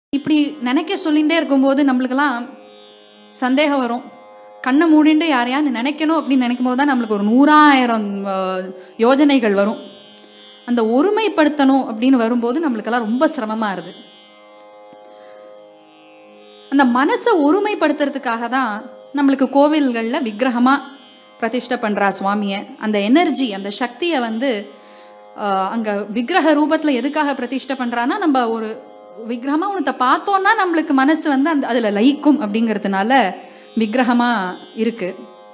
இப்படி நினைக்க சொல்லிகிட்டே இருக்கும்போது நம்மளுக்கெல்லாம் சந்தேகம் வரும் கண்ணை மூடிண்டு யாரையாவது நினைக்கணும் அப்படின்னு நினைக்கும் போது தான் நம்மளுக்கு ஒரு நூறாயிரம் அஹ், யோஜனைகள் வரும் அந்த ஒருமைப்படுத்தணும் அப்படின்னு வரும்போது நம்மளுக்கெல்லாம் ரொம்ப சிரமமா இருது அந்த மனசை ஒருமைப்படுத்துறதுக்காக தான் நம்மளுக்கு கோவில்களில் விக்கிரகமா பிரதிஷ்டை பண்றா சுவாமிய அந்த எனர்ஜி அந்த சக்தியை வந்து ஆஹ், அங்க விக்கிரக ரூபத்துல எதுக்காக பிரதிஷ்டை பண்றான்னா நம்ம ஒரு விக்கிரகமா உனத்தை பார்த்தோம்னா நம்மளுக்கு மனசு வந்து அந்த அதுல லயிக்கும் அப்படிங்கிறதுனால விக்கிரகமா இருக்கு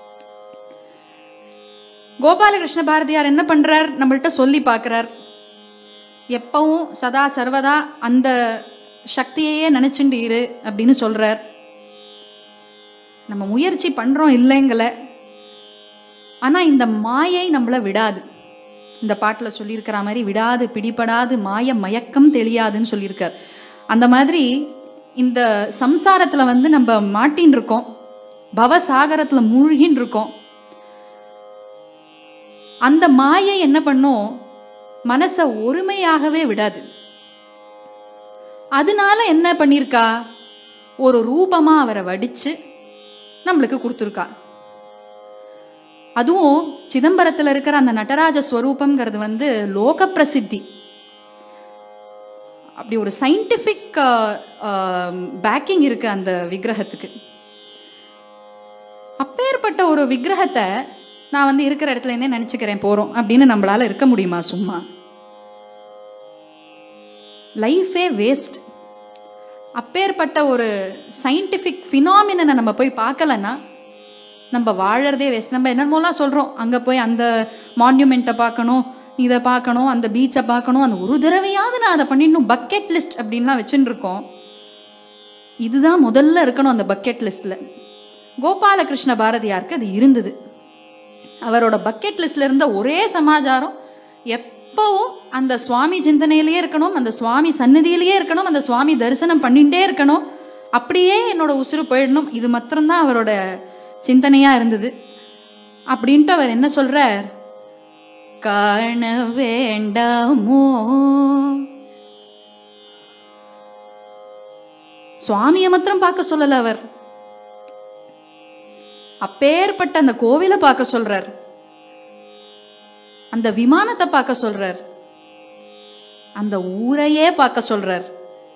கோபாலகிருஷ்ண பாரதியார் என்ன பண்றார் நம்மள்ட்ட சொல்லி பார்க்கறார் எப்பவும் சதா சர்வதா அந்த சக்தியையே நினைச்சுண்டு இரு அப்படின்னு சொல்றார் நம்ம முயற்சி பண்றோம் இல்லைங்கல ஆனா இந்த மாயை நம்மள விடாது இந்த பாட்டுல சொல்லியிருக்கிற மாதிரி விடாது பிடிபடாது மாய மயக்கம் தெளியாதுன்னு சொல்லியிருக்கார் அந்த மாதிரி இந்த சம்சாரத்துல வந்து நம்ம மாட்டின்னு இருக்கோம் பவசாகரத்துல மூழ்கின்னு இருக்கோம் அந்த மாயை என்ன பண்ணும் மனசை ஒருமையாகவே விடாது அதனால என்ன பண்ணிருக்கா ஒரு ரூபமா அவரை வடிச்சு நம்மளுக்கு கொடுத்துருக்கா அதுவும் சிதம்பரத்துல இருக்கிற அந்த நடராஜ ஸ்வரூபம்ங்கிறது வந்து லோக பிரசித்தி அப்படி ஒரு சயின்டிபிக் பேக்கிங் இருக்கு அந்த விக்கிரகத்துக்கு அப்பேற்பட்ட ஒரு விக்கிரகத்தை நான் வந்து இருக்கிற இடத்துல இருந்தே நினைச்சுக்கிறேன் போறோம் அப்படின்னு நம்மளால இருக்க முடியுமா சும்மா லைஃபே வேஸ்ட் அப்பேற்பட்ட ஒரு சயின்டிஃபிக் ஃபினாமினனை நம்ம போய் பார்க்கலன்னா நம்ம வாழறதே வேஸ்ட் நம்ம என்னமோலாம் சொல்கிறோம் அங்கே போய் அந்த மான்யூமெண்ட்டை பார்க்கணும் இதை பார்க்கணும் அந்த பீச்சை பார்க்கணும் அந்த ஒரு தடவையாவது நான் அதை பண்ணிடணும் பக்கெட் லிஸ்ட் அப்படின்லாம் வச்சுன்னு இருக்கோம் இதுதான் முதல்ல இருக்கணும் அந்த பக்கெட் லிஸ்ட்டில் கோபாலகிருஷ்ண பாரதியாருக்கு அது இருந்தது அவரோட பக்கெட் லிஸ்ட்ல இருந்த ஒரே சமாச்சாரம் எப்பவும் அந்த சுவாமி சிந்தனையிலேயே இருக்கணும் அந்த சுவாமி சந்நிதியிலேயே இருக்கணும் அந்த சுவாமி தரிசனம் பண்ணிட்டே இருக்கணும் அப்படியே என்னோட உசுறு போயிடணும் இது மாத்திரம்தான் அவரோட சிந்தனையா இருந்தது அப்படின்ட்டு அவர் என்ன சொல்றார் காண வேண்டாமோ சுவாமியை மாத்திரம் பார்க்க சொல்லல அவர் அப்பேற்பட்ட அந்த கோவிலை பார்க்க சொல்றார் அந்த விமானத்தை பார்க்க சொல்றார் அந்த ஊரையே பார்க்க சொல்றார்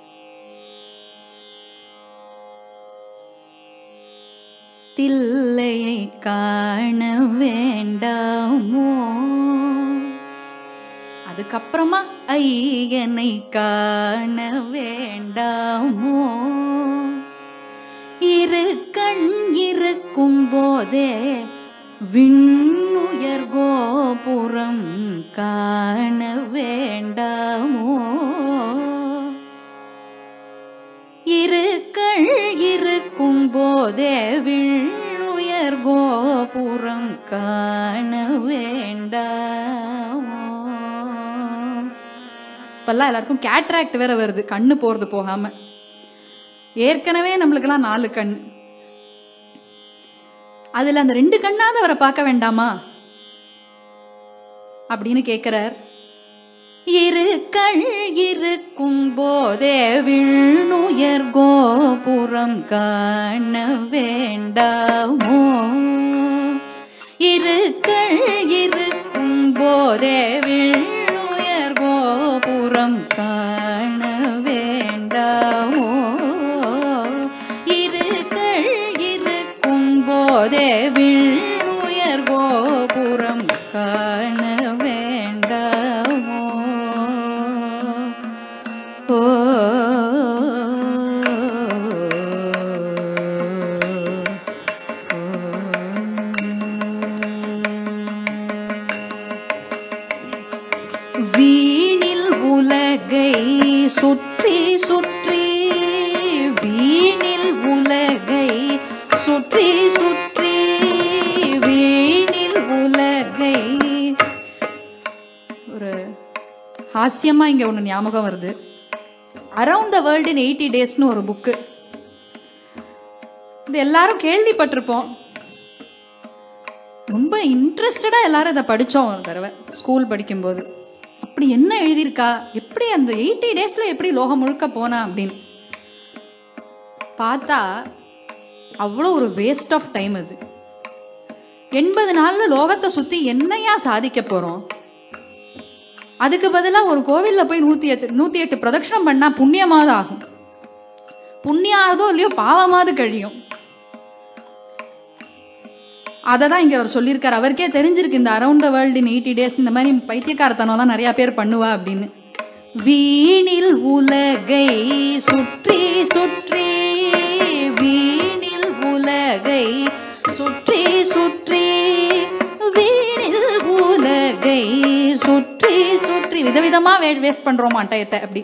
தில்லையை காண வேண்டாமோ அதுக்கப்புறமா ஐயனை காண வேண்டாமோ இரு கண் இருக்கும் போதே விண்ணுயர் கோபுரம் காண வேண்டாமோ இரு கண் இருக்கும் போதே விண்ணுயர் கோபுரம் காண வேண்டாமோ இப்பெல்லாம் எல்லாருக்கும் கேட்ராக்ட் வேற வருது கண்ணு போறது போகாம ஏற்கனவே நம்மளுக்கெல்லாம் நாலு கண் அதுல அந்த ரெண்டு கண்ணாவது அவரை பார்க்க வேண்டாமா அப்படின்னு கேட்கிறார் இரு கண் இருக்கும் போதே விண்ணுயர் கோபுரம் காண வேண்டாமோ இரு கண் இருக்கும் போதே விண்ணுயர் கோபுரம் காண வேண்டாமோ இரு கண் இருக்கும் போதே விண்ணுயர் கோபுரம் காண வேண்டாமோ ஓ வீணில் உலகை சுற்றி சுற்றி வீணில் உலகை சுற்றி சுற்றி வீணில் உலகை ஒரு ஹாஸ்யமா இங்க ஒண்ணு ஞாபகம் வருது around the world in eighty டேஸ்னு ஒரு புக்கு இது எல்லாரும் கேள்விப்பட்டிருப்போம் ரொம்ப இன்ட்ரெஸ்டடா எல்லாரும் இதை படிச்சோம் ஒரு தடவை ஸ்கூல் படிக்கும்போது அப்படி என்ன எழுதியிருக்கா எப்படி அந்த எயிட்டி டேஸ்ல எப்படி லோகம் முழுக்க போனா அப்படின்னு பார்த்தா அவ்வளோ ஒரு வேஸ்ட் ஆஃப் டைம் அது எண்பது நாள்ல லோகத்தை சுத்தி என்னையா சாதிக்க போறோம் அதுக்கு பதிலாக ஒரு கோவில்ல போய் நூத்தி எட்டு நூத்தி எட்டு பிரதட்சணம் பண்ணா புண்ணியமாவது ஆகும் புண்ணியம் ஆகுதோ இல்லையோ பாவமாவது கழியும் அதை தான் இங்கே அவர் சொல்லியிருக்கார் அவருக்கே தெரிஞ்சிருக்கு இந்த around the world in eighty days இந்த மாதிரி பைத்தியக்காரத்தனம்லாம் நிறைய பேர் பண்ணுவா அப்படின்னு வீணில் உலகை சுற்றி சுற்றி வீணில் உலகை சுற்றி சுற்றி வீணில் உலகை சுற்றி சுற்றி விதவிதமா வேஸ்ட் பண்றோமா டயத்தை அப்படி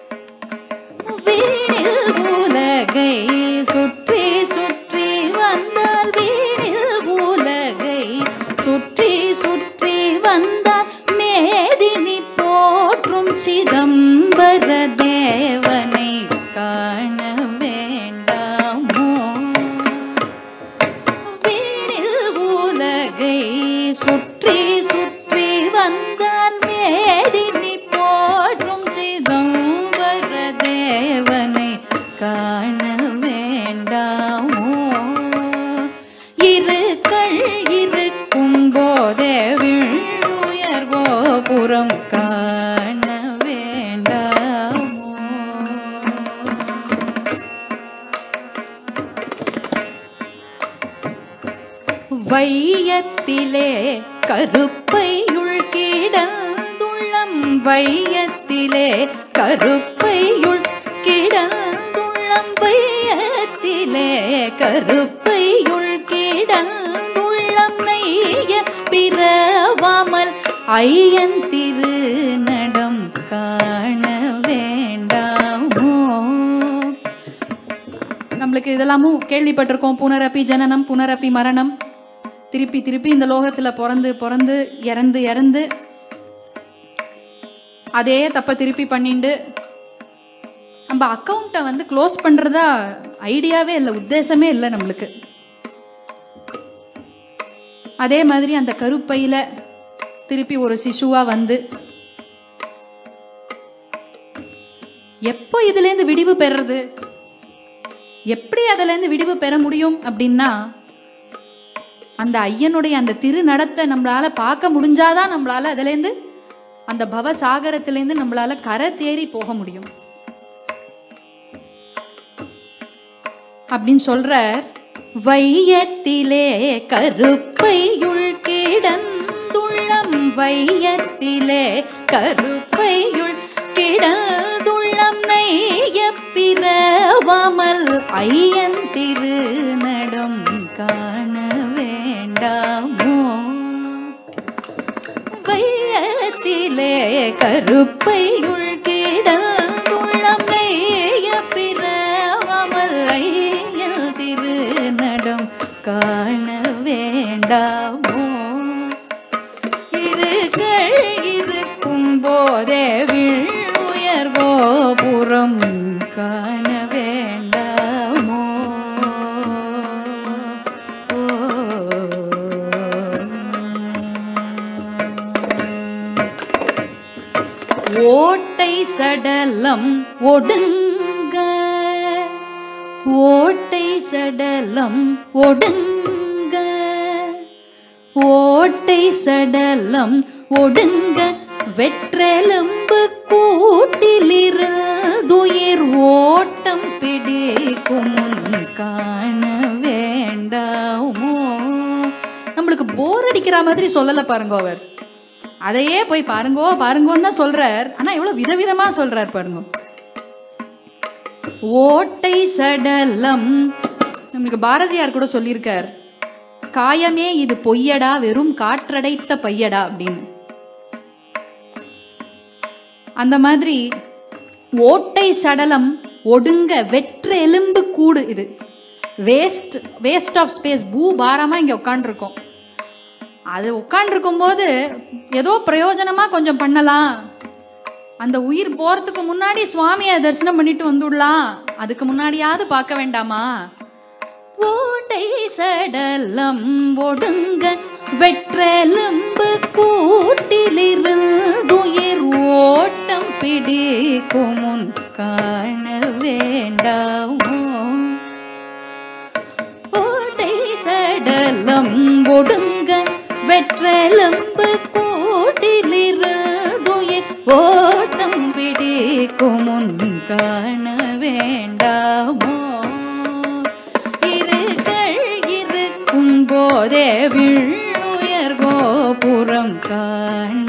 வீணில் உலகை சுற்றி சுற்றி வந்தால் வீணில் உலகை சுற்றி சுற்றி வந்தால் மேதினி போற்றும் சிதம்பர தேவனை காண வேண்டாமோ வீணில் உலகை சுற்றி சுற்றி வந்தான் மேதினி போற்றும் சிதம்பர தேவனை காண வேண்டாமோ இரு கள் இருக்கும் போதே விண்ணுயர் கோபுரம் காண வேண்டாமோ வையத்திலே கருப்பையுள் கிடந்துள்ளம் வையத்திலே கருப்பையுள் கிடந்துள்ளம் வையத்திலே கருப்பையுள் கிடந்துள்ளம் நெய்ய பிறவாமல் ஐயன் திருநடம் காண வேண்டாமோ நம்மளுக்கு இதெல்லாமும் கேள்விப்பட்டிருக்கோம் புனரப்பி ஜனனம் புனரப்பி மரணம் திருப்பி திருப்பி இந்த லோகத்துல பிறந்து பிறந்து இறந்து இறந்து அதே தப்ப திருப்பி பண்ணிண்டு நம்ம அக்கௌண்ட்டை வந்து க்ளோஸ் பண்றதா ஐடியாவே இல்லை உத்தேசமே இல்லை நம்மளுக்கு அதே மாதிரி அந்த கருப்பையில திருப்பி ஒரு சிசுவா வந்து எப்போ இதுலேருந்து விடிவு பெறுறது எப்படி அதுலேருந்து விடிவு பெற முடியும் அப்படின்னா அந்த ஐயனுடைய அந்த திருநடத்தை நம்மளால பார்க்க முடிஞ்சாதான் நம்மளால அதுலேருந்து அந்த பவ சாகரத்திலேருந்து நம்மளால கரை தேறி போக முடியும் அப்படின்னு சொல்ற வையத்திலே கருப்பையுள் கிடந்துள்ளம் வையத்திலே கருப்பையுள் கிடந்துள்ளம் நெய்ய பிறவாமல் ஐயன் திருநடம் காண வேண்டாமோ வையத்திலே கருப்பையுள் கிடந்துள்ளம் நெய்ய பிறவாமல் ஐயன் திருநடம் காண வேண்டாமோ இருகள் இருக்கும் போதே விண்ணுயர் கோபுரம் காண வேண்டாமோ ஓட்டை சடலம் ஒடுங்க ஓட்டை சடலம் ஒடுங்க ஓட்டை சடலம் ஒடுங்க வெற்றெலும்பு கூட்டிலிருந்துயிர் ஓட்டம் பிடிக்கும் முன் காண வேண்டாமோ நம்மளுக்கு போர் அடிக்கிற மாதிரி சொல்லல பாருங்க அவர் அதையே போய் பாருங்கோ பாருங்கோன்னு தான் சொல்றார் ஆனா எவ்வளவு விதவிதமா சொல்றார் பாருங்க ஓட்டை சடலம் நம்மளுக்கு பாரதியார் கூட சொல்லியிருக்கார் காயமே இது பொய்யடா வெறும் காற்றடைத்த பையடா அப்படின்னு அந்த மாதிரி ஓட்டை சடலம் ஒடுங்க வெற்ற எலும்பு கூடு இது வேஸ்ட் வேஸ்ட் ஆஃப் ஸ்பேஸ் பூ பாரமா இங்க உட்காந்துருக்கோம் அது உட்காண்டிருக்கும் போது ஏதோ பிரயோஜனமா கொஞ்சம் பண்ணலாம் அந்த உயிர் போறதுக்கு முன்னாடி சுவாமியை தரிசனம் பண்ணிட்டு வந்துடலாம் அதுக்கு முன்னாடியாவது பார்க்க வேண்டாமா ஓட்டை சடலம் ஒடுங்க வெற்றெலும்பு கூட்டிலிருந்துயிர் ஓட்டம் பிடிக்கும் முன் காண வேண்டாமோ வெடலம் ஒடுங்க வெற்றெலும்பு கூட்டிலிருதுயிர் ஓட்டம் பிடிக்கும் முன் காண வேண்டாமோ இருகள் இருக்கும் போதே விண்ணுயர் கோபுரம் காண